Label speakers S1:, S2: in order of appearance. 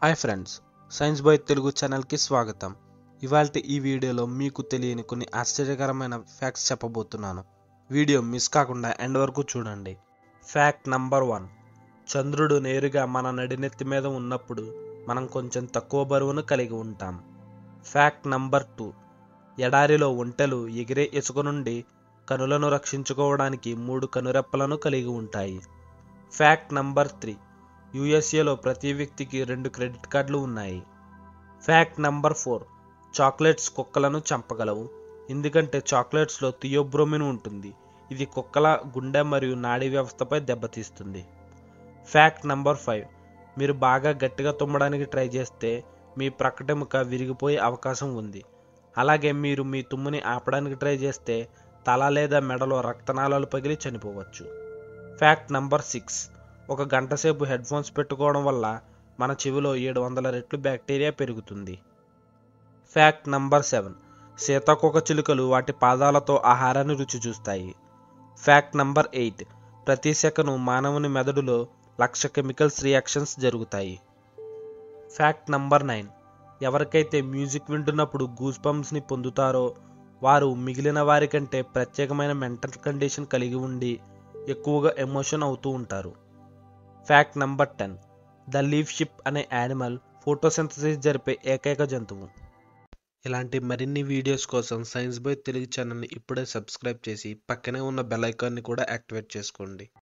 S1: hi friends science boy Telugu ఛానల్కి స్వాగతం ఇవాళ ఈ వీడియోలో మీకు తెలియని కొన్ని ఆశ్చర్యకరమైన ఫ్యాక్ట్స్ చెప్పబోతున్నాను వీడియో మిస్ కాకుండా ఎండ్ వరకు చూడండి ఫ్యాక్ట్ నంబర్ వన్ చంద్రుడు నేరుగా మన నడినెత్తి మీద ఉన్నప్పుడు మనం కొంచెం తక్కువ బరువును కలిగి ఉంటాం ఫ్యాక్ట్ నంబర్ టూ ఎడారిలో ఒంటెలు ఎగిరే ఇసుక నుండి కనులను రక్షించుకోవడానికి మూడు కనురెప్పలను కలిగి ఉంటాయి ఫ్యాక్ట్ నంబర్ త్రీ యుఎస్ఏలో ప్రతి వ్యక్తికి రెండు క్రెడిట్ కార్డులు ఉన్నాయి ఫ్యాక్ట్ నంబర్ ఫోర్ చాక్లెట్స్ కుక్కలను చంపగలవు ఎందుకంటే చాక్లెట్స్లో థియోబ్రోమిన్ ఉంటుంది ఇది కుక్కల గుండె మరియు నాడీ వ్యవస్థపై దెబ్బతీస్తుంది ఫ్యాక్ట్ నంబర్ ఫైవ్ మీరు బాగా గట్టిగా తుమ్మడానికి ట్రై చేస్తే మీ ప్రకటెముక విరిగిపోయే అవకాశం ఉంది అలాగే మీరు మీ తుమ్ముని ఆపడానికి ట్రై చేస్తే తల లేదా మెడలో రక్తనాళాలు పగిలి చనిపోవచ్చు ఫ్యాక్ట్ నంబర్ సిక్స్ ఒక గంట సేపు హెడ్ ఫోన్స్ పెట్టుకోవడం వల్ల మన చెవిలో ఏడు వందల రెట్లు బ్యాక్టీరియా పెరుగుతుంది ఫ్యాక్ట్ నంబర్ సెవెన్ సీతాకోక చిలుకలు వాటి పాదాలతో ఆహారాన్ని రుచి చూస్తాయి ఫ్యాక్ట్ నంబర్ ఎయిట్ ప్రతి సెకను మానవుని మెదడులో లక్ష కెమికల్స్ రియాక్షన్స్ జరుగుతాయి ఫ్యాక్ట్ నంబర్ నైన్ ఎవరికైతే మ్యూజిక్ వింటున్నప్పుడు గూస్ ని పొందుతారో వారు మిగిలిన వారికంటే ప్రత్యేకమైన మెంటల్ కండిషన్ కలిగి ఉండి ఎక్కువగా ఎమోషన్ అవుతూ ఉంటారు fact number ten the leaf sheep అనే యానిమల్ ఫోటోసింథసిస్ జరిపే ఏకైక జంతువు ఇలాంటి మరిన్ని వీడియోస్ కోసం సైన్స్ బాయ్ తెలుగు ఛానల్ని ఇప్పుడే సబ్స్క్రైబ్ చేసి పక్కనే ఉన్న బెల్ ఐకాన్ని కూడా యాక్టివేట్ చేసుకోండి